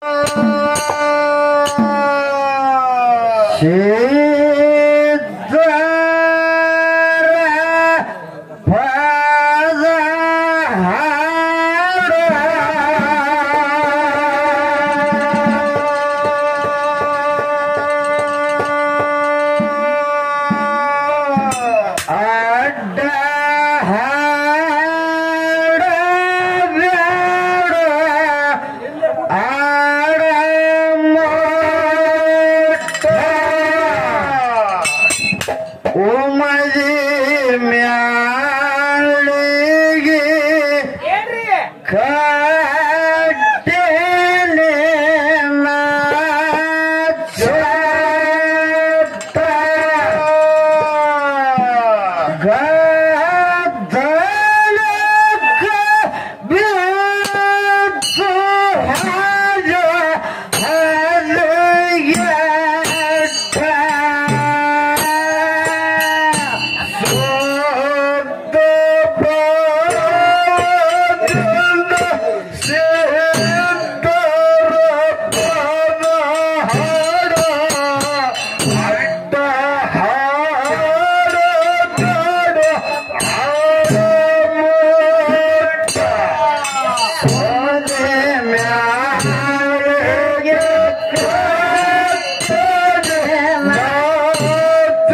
ಅಡ್ಡ ಹಾಡ ಬ್ಯಾಡ ಆಡ ಮೋಟ ಉಮದಿ ಮ್ಯಾಳಿಗೆ ಏನ್ರಿ ಕಟ್ಟೆನೆ ನಾಚಟ ಗದ್ದಲಕ್ಕ ಬಿದ್ದು ಹಾಜ ಹರಿಯಟ ಸೋತ ಪಾದದಿಂದ ಸಿದ್ಧರ ಪದ ಹಾಡ ಅಡ್ಡ ಹಾಡ ಕಾಡ ಆಮೋಟ ಸೋನೆ ಮ್ಯಾಲೆಗೆ ಕಟ್ಟನೆ ನಾಚಟ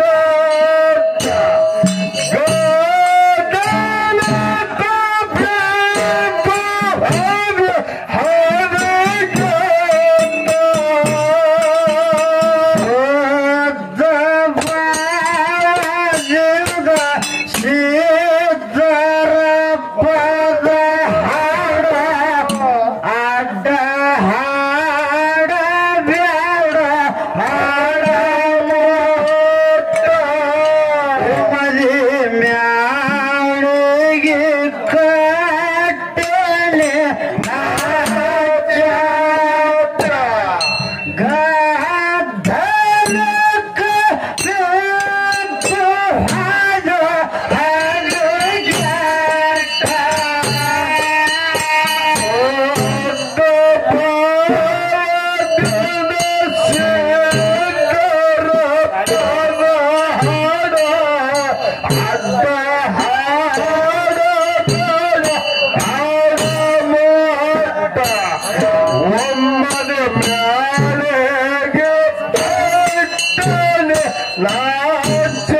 ಅಡ್ಡ ಹಾಡ ಬ್ಯಾಡ ಹಾಡ ಮೋಟ ಮದಿ ಮ್ಯಾಳಿಗೆ ಕಟ್ಟಲೆ ನಾಚಾಟ ಗದ್ದಲಕ್ಕ ಬಿದ್ದು ಹಾಜ ಒಮ್ಮದ ಮ್ಯಾಲೆಗೆ ಬಿಟ್ಟನೆ ನಾಚಟ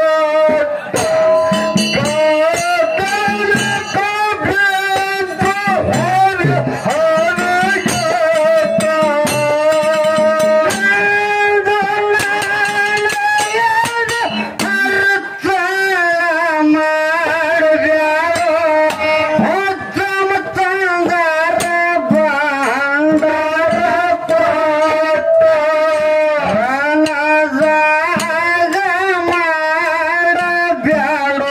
ಮಾಡಬ್ಯಾಡ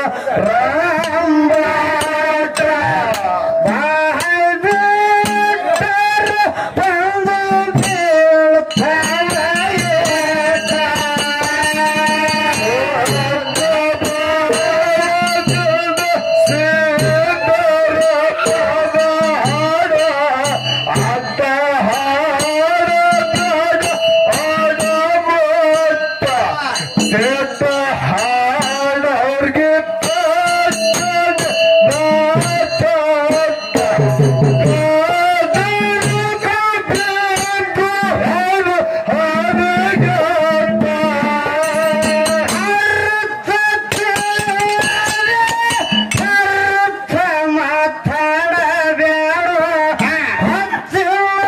ರಂಬಾಟ ಬಾಯ್ಬಿಟ್ಟರ ಬಂದು ಅಡ್ಡ ಹಾಡ ಆಡ ಮಟ್ಟ ಕೆಟ್ಟ ಹಾಡೋರ್ಗೆ ತಟ್ಟದ ನಾಟಕ. ಕಾದರ ಕಬ್ಬಿದ್ದು ಹಾಡು ಹಾಡುಗಾಟ. ಅರ್ಥ ತಿಳಿಯದೆ ಅರ್ಥ ಮಾತಾಡಬೇಡ. ಹಚ್ಚಿಲ್ಲ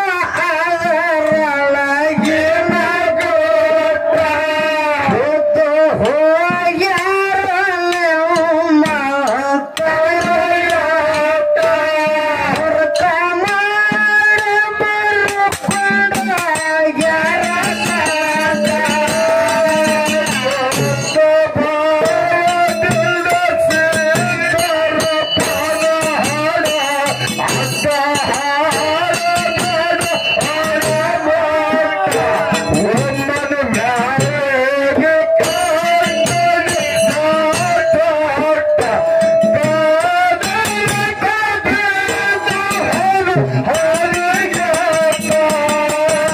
ಅದರೊಳಗಿನ ಗೋಟ. ಕೂತು ಹೋಗ್ಯಾರ ನೀವು ಮಾತಾಡೋಟ. ಹೊರತ ಮಾಡಿ ಬರ್ಕೊಂಡೋಗ್ಯಾರ ಕಾಕ. ಕೂತು ಬಾಡಿದ ಸಿದ್ಧರ ಪದ ಹಾಡ. ಅಡ್ಡ ಹಾಡಬೇಡ ಆಡಬೇಡ. ಒಮ್ಮನ ಮ್ಯಾಲೆಗೆ ಕಟ್ಟನೆ ನಾಟಾಟ. ಗಾದರ ಕಬ್ಬಿದ್ದು ಹಾಡು ಹಾಡುಗಾಟ.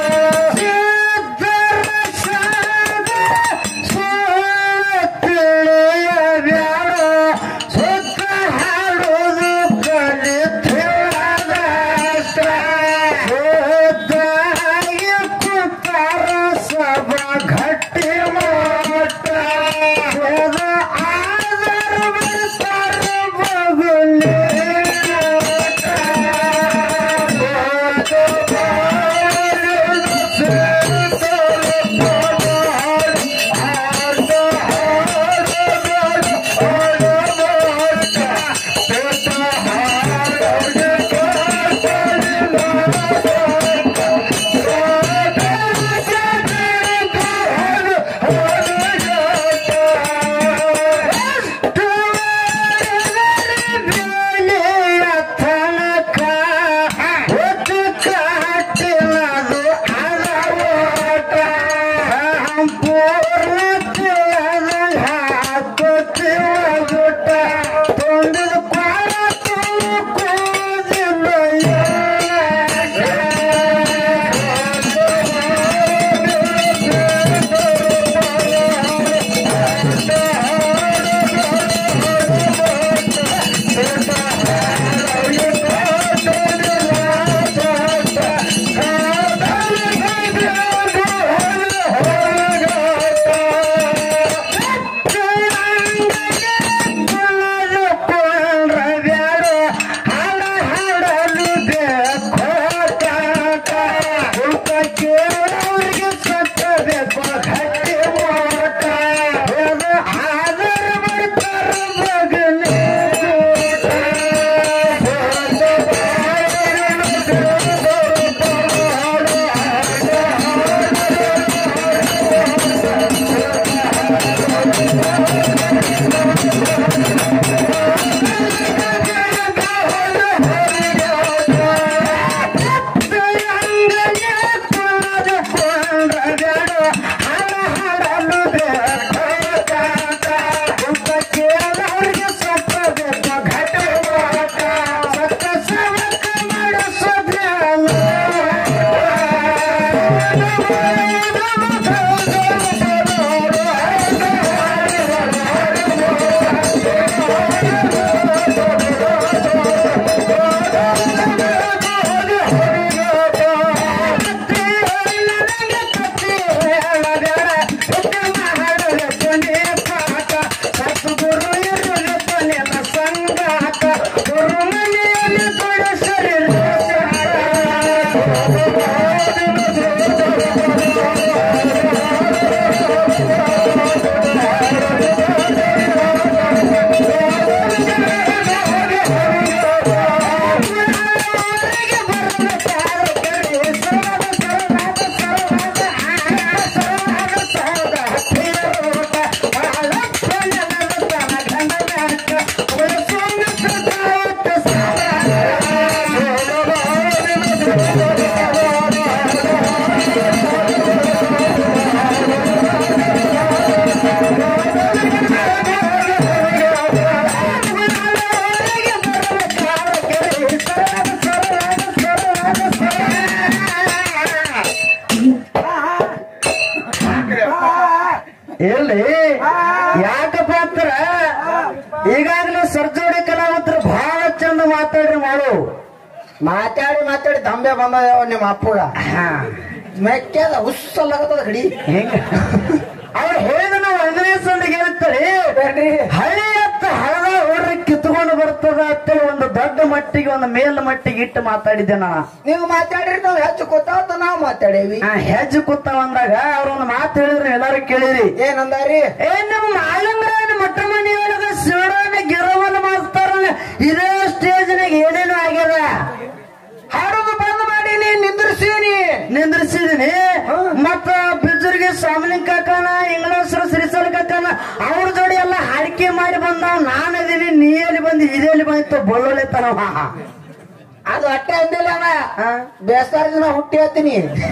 ಎಲ್ಲಿ ಯಾಕಪ್ಪ ಅಂತಾರ ಈಗಾಗಲೇ ಸರ್ಜೋಡಿ ಕಲಾವಂತರು ಬಹಳ ಚಂದ ಮಾತಾಡ್ರಿ ಮಾಡು ಮಾತಾಡಿ ಮಾತಾಡಿ ದಂಬೆ ಬಂದ ನಿಮ್ಮ ಅಪ್ಪಗ ಮೆಕ್ಕೆದ ಹುಸ್ಸಲ್ಲಾಗತ್ತದ ಕಡಿ ಹೆಂಗ ಅವ್ರು ಹೇಳಿದ ನಾವು ಒಂದನೇ ಸಂದಿಗೆ ಹೇಳ್ತಾರೆ ಹಳ್ಳಿ ಹತ್ತ ಹಳದ ಹೊಡ್ರಿ ಕಿತ್ಕೊಂಡು ಬರ್ತದ ಅಂತೇಳಿ ಒಂದು ದೊಡ್ಡ ಮಟ್ಟಿಗೆ ಒಂದು ಮೇಲ್ ಮಟ್ಟಿಗೆ ಇಟ್ಟು ಮಾತಾಡಿದ್ದೆ ನಾ ನೀವು ಮಾತಾಡ್ರಿ ನಾವು ಹೆಚ್ಚು ಗೊತ್ತಾತ ನಾವು ಮಾತಾಡೇವಿ ಆ ಹೆಜ್ಜೆ ಕೂತಾವ ಅಂದಾಗ ಅವ್ರೊಂದು ಮಾತು ಹೇಳಿದ್ರು ಎಲ್ಲಾರು ಕೇಳಿರಿ ಏನಂದಾರಿ ಏ ನಮ್ಮ ಮಾಲಂಗ್ರಾಯನ ಮಟ್ಟ ಮನಿ ಒಳಗ ಶಿವರಾನ ಗಿರವನ್ನ ಮಾಡ್ತಾರಲ್ಲ ಇದೇ ಸ್ಟೇಜ್ನಾಗ ಏನೇನು ಆಗ್ಯದ ಹಾಡೋದು ಬಂದ್ ಮಾಡೀನಿ ನಿಂದ್ರಿಸೀನಿ ನಿಂದ್ರಿಸಿದೀನಿ ಮತ್ತ ಬಿಜುರ್ಗೆ ಸ್ವಾಮಿಲಿಂಗ ಕಾಕನ ಇಂಗ್ಲೇಶ್ವರ ಶ್ರೀಸಲ್ ಕಾಕನ ಅವ್ರ ಜೋಡಿ ಎಲ್ಲ ಹಾಡಿಕೆ ಮಾಡಿ ಬಂದಾವ್ ನಾನು ಇದೀನಿ ನೀ ಎಲ್ಲಿ ಬಂದಿ ಇದೇಲಿ ಬಂದಿತ್ತು ಬಳ್ಳೊಳ್ಳೆ ತನವ ಅದು ಅಟ್ಟೆ ಅಂದಿಲ್ಲ ಅವ ಬೇಸ್ತಾರ ದಿನ ಹುಟ್ಟಿ ಹತ್ತೀನಿ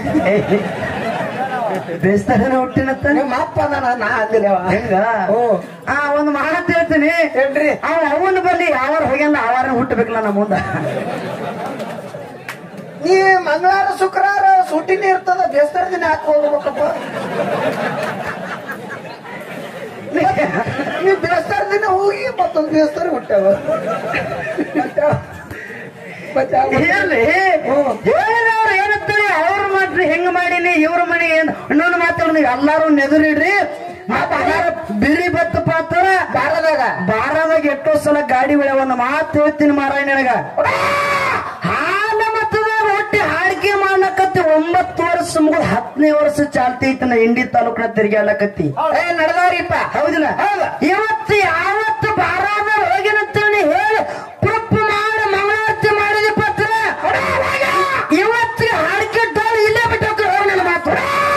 ಬೇಸ್ತಾರನ ಹುಟ್ಟಿನತ್ತ ನಿಮ್ಮ ಅಪ್ಪ ಅದಾನ ನಾ ಅಂದಿಲ್ಲ ಅವ. ಹೆಂಗ ಓ ಆ ಒಂದು ಮಾತು ಹೇಳ್ತೀನಿ ಹೇಳ್ರಿ ಅವ ಅವನ ಬಲ್ಲಿ ಯಾವಾರ ಹೋಗ್ಯಲ್ಲ ಅವಾರ ಹುಟ್ಟಬೇಕಲ್ಲ ನಮ್ಮ ಮುಂದ ನೀ ಮಂಗಳವಾರ ಶುಕ್ರವಾರ ಸೂಟಿನೇ ಇರ್ತದ ಬೇಸ್ತಾರ ದಿನ ಹಾಕಿ ಹೋಗ್ಬೇಕಪ್ಪ ನೀ ಬೇಸ್ತಾರ ದಿನ ಹೋಗಿ ಮತ್ತೊಂದು ಬೇಸ್ತಾರ ಹುಟ್ಟಾವ ಮತ್ತೆ ಅವ- ಹೇಳಿ ಹ್ಮ್. ಹೇಳಿದವ್ರು ಏನಂತಾರೆ ಅವ್ರ ಮಾಡ್ರಿ ಹೆಂಗ್ ಮಾಡೀನಿ ಇವ್ರ ಮನೆಗೆ ಏನ್ ಇನ್ನೊಂದು ಮಾತಾಡ ನೀವು ಎಲ್ಲಾರು ನೆದರಿಡ್ರಿ ಮತ್ತ ಅದಾರ ಬಿರಿ ಬತ್ತ ಪಾತ್ರ ಬಾರದಾಗ ಬಾರದಾಗ ಎಷ್ಟೋ ಸಲ ಗಾಡಿ ಒಳ ಒಂದು ಮಾತು ಹೇಳ್ತೀನಿ ಮಾರಾಯ ನನಗ ಹಾಲ ಮತ್ತದ ರೊಟ್ಟಿ ಹಾಡಿಕೆ ಮಾಡ್ಲಕತ್ತಿ ಒಂಬತ್ತು ವರ್ಷ ಮುಗಿದ ಹತ್ತನೇ ವರ್ಷ ಚಾಲ್ತಿ ಐತಿ ನಾ ಇಂಡಿ ತಾಲೂಕಿನ ತಿರ್ಗಾಡ್ಲಕತ್ತಿ ಏ ನಡೆದವ್ರಿಪ್ಪ ಹೌದಿಲ್ಲ ಇವತ್ತು ಯಾವತ್ತು ಬಾರಾದ ಹೋಗಿನಂತೇಳಿ ಹೇಳಿ ಪ್ರೂಫ್ ಮಾಡಿ ಮಂಗಳಾರತಿ ಮಾಡಿದ ಪತ್ರ ಇವತ್ತು ಹಾಡಿಕೆ ಡೋಲ್ ಇಲ್ಲೇ ಬಿಟ್ಟು ಹೋಗ್ತಾರೆ ಅವ್ರು ನನ್ನ ಮಾತು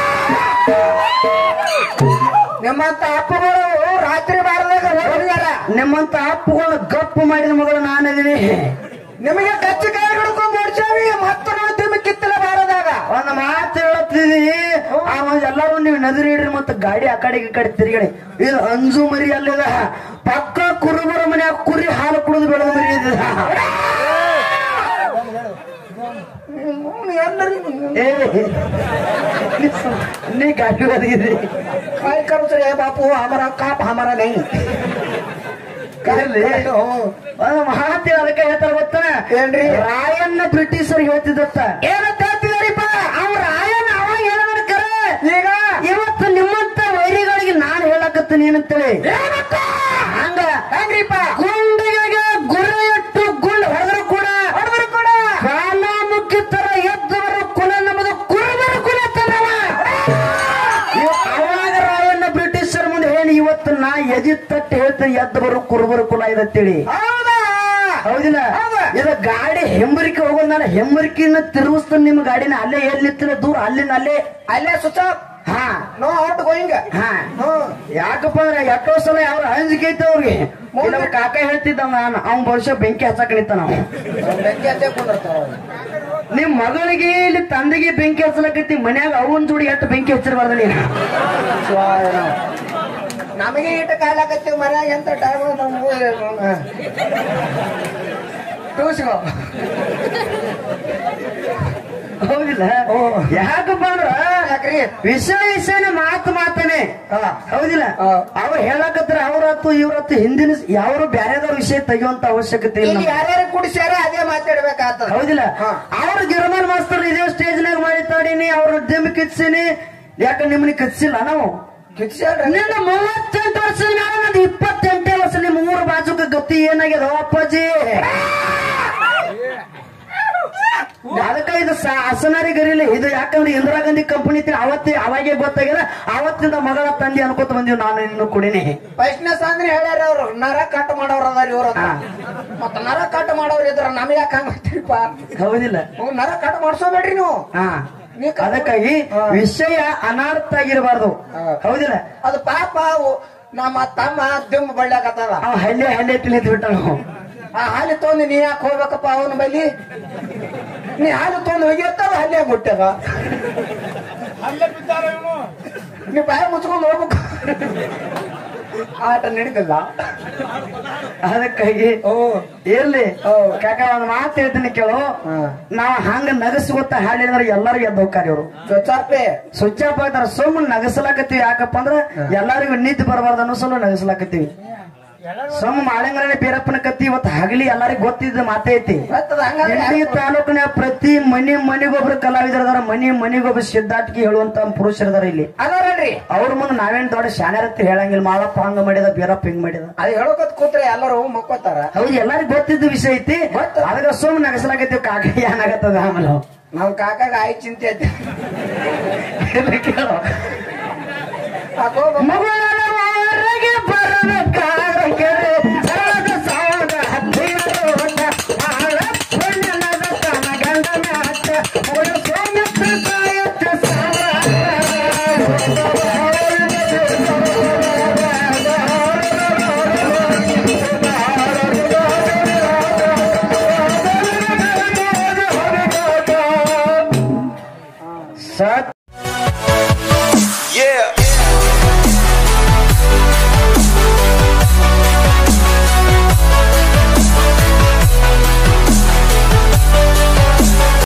ನಿಮ್ಮಂತ ಅಪ್ಪಗಳು ರಾತ್ರಿ ಬಾರದಾಗ ಹೋಗಿದಾರ ನಿಮ್ಮಂತ ಅಪ್ಪುಗಳು ಗಪ್ಪು ಮಾಡಿದ ಮಗಳು ನಾನಿದ್ದೀನಿ ನಿಮಗೆ ಕಚ್ಚಿ ಕೈ ಹಿಡ್ಕೊಂಡ್ ಓಡ್ಸಾವಿ ಮತ್ತೆ ನೋಡ್ತೀವಿ ಕಿತ್ತಲ ಬಾರದಾಗ ಒಂದು ಮಾತು ಹೇಳತ್ತಿದಿ ಅವ ಎಲ್ಲರೂ ನೀವು ನದಿರಿಡ್ರಿ ಮತ್ತೆ ಗಾಡಿ ಆ ಕಡೆಗೆ ಈ ಕಡೆ ತಿರುಗಡೆ ಇದು ಅಂಜು ಮರಿ ಅಲ್ಲಿದ ಪಕ್ಕ ಕುರುಬರ ಮನ್ಯಾಗ ಕುರಿ ಹಾಲು ಕುಡಿದು ಬೆಳೆದ ಮರಿ ಇದ ಎಲ್ಲರಿಗೂ ಏ ನೀ ಸು- ನೀ ಗಾಡಿ ಒದಗಿದ್ರಿ काय करू तर हे बापू हमारा काप हमारा नहीं ಇರ್ಲಿ. ಒಂದು ಮಾತು ಅದಕ್ಕೆ ಹೇಳ್ತಾರ ಗೊತ್ತಾನ ಏನ್ರಿ? ರಾಯಣ್ಣ ಬ್ರಿಟಿಷರಿಗೆ ಹೇಳ್ತಿದ್ದತ್ತ ಏನಂತ ಹೇಳ್ತಿದಾರಿಪ್ಪ ಅವ ರಾಯಣ್ಣ ಅವ ಹೇಳಬೇಕರೆ ಈಗ ಇವತ್ತು ನಿಮ್ಮಂತ ವೈರಿಗಳಿಗೆ ನಾನು ಹೇಳಕತ್ತೀನಿ ಏನಂತೇಳಿ ಹಂಗ ಹೆಂಗ್ರಿಪ್ಪ ಗುಂಡಿಗೆ ಗುರಿ ಇಟ್ಟು ಗುಂಡು ಹೊಡೆದ್ರು ಕೂಡ ಹೊಡೆದ್ರು ಕೂಡ ಕಾಲ ಮುಖ್ಯ ತರ ಎದ್ದವರು ಕುಲ ನಮ್ಮದು ಕುರುಬರ ಕುಲ ತನ್ನವ ಅವಾಗ ರಾಯಣ್ಣ ಬ್ರಿಟಿಷರ ಮುಂದೆ ಹೇಳಿ ಇವತ್ತು ನಾ ಎದಿ ತಟ್ಟು ಹೇಳ್ತೀನಿ ಎದ್ದವರು ಕುರುಬರ ಕುಲ ಇದತ್ತೇಳಿ ಹೌದಾ ಹೌದಿಲ್ಲ ಹೌದು. ಇದು ಗಾಡಿ ಹೆಂಬರಿಕೆ ಹೋಗೋದ್ ನಾನು ಹೆಂಬರಿಕೆನ ತಿರುಗಿಸ್ತಾನೆ ನಿಮ್ಮ ಗಾಡಿನ ಅಲ್ಲೇ ಎಲ್ಲಿ ನಿಂತಿರ ದೂರ ಅಲ್ಲಿಂದ ಅಲ್ಲೇ ಅಲ್ಲೇ ಸುತ್ತ ಹಾ ನೋ ಔಟ್ ಗೋಯಿಂಗ್ ಹಾ ಹ್ಮ್ ಯಾಕಪ್ಪ ಅಂದ್ರೆ ಎಷ್ಟೋ ಸಲ ಅವ್ರ ಅಂಜಿಕೆ ಐತೆ ಅವ್ರಿಗೆ ಈ ನಮ್ಮ ಕಾಕ ಹೇಳ್ತಿದ್ದ ನಾನು ಅವ್ನ ವರ್ಷ ಬೆಂಕಿ ಹಚ್ಚಕ್ ನಿಂತ ನಾವು ಬೆಂಕಿ ಹಚ್ಚೆ ಕುಂದಿರ್ತಾರ ನಿಮ್ ಮಗಳಿಗೆ ಇಲ್ಲಿ ತಂದೆಗೆ ಬೆಂಕಿ ಹಚ್ಚಲಕತ್ತಿ ಮನ್ಯಾಗ ಅವನ್ ಜೋಡಿ ಎಷ್ಟು ಬೆಂಕಿ ಹಚ್ಚಿರಬಾರ್ದು ನೀನು ನಮಗೆ ಇಟ್ಟ ಕಾಲಾಕತ್ತೀವಿ ಮನ್ಯಾಗ ಎಂತ ಟೈಮ್ ಟೂಸ್ಗೋ ಹೌದಿಲ್ಲ ಓ. ಯಾಕಪ್ಪ ಅಂದ್ರ ಯಾಕ್ರಿ ವಿಷಯ ವಿಷಯನ ಮಾತು ಮಾತಾನೆ ಹಾ. ಹೌದಿಲ್ಲ ಹಾ. ಅವ್ರು ಹೇಳಕತ್ರ ಅವ್ರತ್ತು ಇವ್ರತ್ತು ಹಿಂದಿನ ಯಾರು ಬ್ಯಾರೆದವ್ರ ವಿಷಯ ತೆಗೆಯುವಂತ ಅವಶ್ಯಕತೆ ಇಲ್ಲ ಇಲ್ಲಿ ಯಾರ್ಯಾರು ಕುಡಿಸ್ಯಾರ ಅದೇ ಮಾತಾಡ್ಬೇಕಾಗ್ತದ ಹೌದಿಲ್ಲ ಹಾ. ಅವ್ರ ಗಿರಮನ್ ಮಾಸ್ತರ್ ಇದೇ ಸ್ಟೇಜ್ನಾಗ ಮಾತಾಡೀನಿ ಅವ್ರ ದಿಮ್ ಕಿತ್ಸಿನಿ ಯಾಕ ನಿಮ್ಮನ್ನ ಕಿತ್ಸಿಲ್ಲ ನಾವು ಕಿಚ್ಚಾಡ್ರಿ ನಿನ್ನ ಮೂವತ್ತೆಂಟು ವರ್ಷ ಮ್ಯಾಲ ನಂದು ಇಪ್ಪತ್ತೆಂಟೇ ವರ್ಷ ನಿಮ್ಮ ಊರ ಬಾಜುಕ ಗತಿ ಏನಾಗ್ಯದ ಅಪ್ಪಾಜಿ ಅದಕ್ಕ ಇದು ಸ- ಹಸನಾರಿ ಗರಿಲಿ ಇದು ಯಾಕಂದ್ರೆ ಇಂದಿರಾ ಗಾಂಧಿ ಕಂಪನಿ ಅವತ್ತೇ ಅವಾಗೆ ಗೊತ್ತಾಗ್ಯದ ಅವತ್ತಿಂದ ಮಗಳ ತಂದೆ ಅನ್ಕೋತ ಬಂದೀವಿ ನಾನು ಇನ್ನು ಕುಡಿನಿ ಫಸ್ಟ್ನೆಸ್ ಅಂದ್ರೆ ಹೇಳ್ಯಾರ ಅವ್ರು ನರ ಕಟ್ ಮಾಡೋರ್ ಅದಾರ ಇವ್ರ ಹಾ. ಮತ್ತ ನರ ಕಟ್ ಮಾಡೋರ್ ಇದ್ರ ನಮ್ಗೆ ಯಾಕೆ ಹಂಗ ಮಾಡ್ತೀರಿಪ್ಪ ಹೌದಿಲ್ಲ ಹ್ಞೂ, ನರ ಕಟ್ ಮಾಡ್ಸೋಬೇಡ್ರಿ ನೀವು ಹಾ ನೀ ಕ- ಅದಕ್ಕಾಗಿ ಹಾ. ವಿಷಯ ಅನಾರ್ಥ ಆಗಿರಬಾರ್ದು ಹಾ. ಹೌದಿಲ್ಲ ಅದು ಪಾಪ ಅವು ನಮ್ಮ ತಮ್ಮ ದಿಂಬ ಬಳ್ಳಾಕತ್ತದ ಅವ ಹಲ್ಲೆ ಹಲ್ಲೆ ತಿನ್ನಿತ್ ಬಿಟ್ಟ ನಾವು ಆ ಹಾಲು ತೊಂದು ನೀ ಯಾಕೆ ಹೋಗ್ಬೇಕಪ್ಪ ಅವನ ಬಲಿ ನೀ ಹಾಲು ತೊಂದು ಹೋಗಿರ್ತಾವ ಹಲ್ಲೆ ಮುಟ್ಟದ ನೀ ಬಾಯಿ ಮುಚ್ಕೊಂಡು ಹೋಗ್ಬೇಕು ಆಟ ನಡೀತಲ್ಲ ಅದಕ್ಕಾಗಿ ಓ ಇರ್ಲಿ ಓ. ಕಾಕ ಒಂದ್ ಮಾತು ಹೇಳ್ತೀನಿ ಕೇಳು ಹಾ. ನಾವ್ ಹಂಗ ನಗಸ್ಕೊತ ಹಾಡಿದ್ರೆ ಎಲ್ಲರೂ ಎದ್ದು ಹೋಗ್ತಾರೆ ಇವ್ರು ಚೊಚ್ಚಾಪೆ ಸ್ವಿಚ್ ಆಫ್ ಆಗ್ತಾರ ಸುಮ್ಮನೆ ನಗಸಲಾಕತ್ತೀವಿ ಯಾಕಪ್ಪ ಅಂದ್ರ ಎಲ್ಲರಿಗೂ ನಿದ್ದೆ ಬರಬಾರ್ದು ಅನ್ನೋ ಸಲ ನಗಸಲಾಕತ್ತೀವಿ ಸುಮ್ಮ ಮಾಳಿಂಗರನೆ ಬೀರಪ್ಪನ ಕತ್ತಿ ಇವತ್ತು ಹಗಲಿ ಎಲ್ಲರಿಗೂ ಗೊತ್ತಿದ್ದ ಮಾತೇ ಐತಿ ಮತ್ತದ ಹಂಗಂದ್ರೆ ಇಂಡಿ ತಾಲೂಕಿನ ಪ್ರತಿ ಮನಿ ಮನಿಗೊಬ್ರು ಕಲಾವಿದರು ಅದಾರ ಮನಿ ಮನಿಗೊಬ್ಬರು ಸಿದ್ಧಾಟಿಕೆ ಹೇಳುವಂತ ಪುರುಷರದಾರ ಇಲ್ಲಿ ಅದಾರಲ್ರಿ ಅವ್ರ ಮುಂದೆ ನಾವೇನ್ ದೊಡ್ಡ ಶಾನ್ಯರತ್ತಿ ಹೇಳಂಗಿಲ್ಲ ಮಾಳಪ್ಪ ಹಂಗ ಮಾಡಿದ ಬೀರಪ್ಪ ಹಿಂಗ್ ಮಾಡಿದ ಅದು ಹೇಳೋಕತ್ ಕೂತ್ರೆ ಎಲ್ಲರೂ ಮಕ್ಕೋತಾರ ಹೌದು ಎಲ್ಲರಿಗೂ ಗೊತ್ತಿದ್ದ ವಿಷಯ ಐತಿ ಗೊತ್ತು. ಅದಕ್ಕೆ ಸುಮ್ಮನೆ ನಗಸಲಾಕತ್ತೀವಿ ಕಾಕ ಏನಾಗತ್ತದ ಆಮೇಲೆ ಅವು. ನಮ್ ಕಾಕಾಗ ಆಯ್ ಚಿಂತೆ ಐತಿ ಇಲ್ಲಿ ಕೇಳು. ಹಾಕೋ ಮಗುವಿನ ಹೊರಗೆ ಬರಬೇಕಾ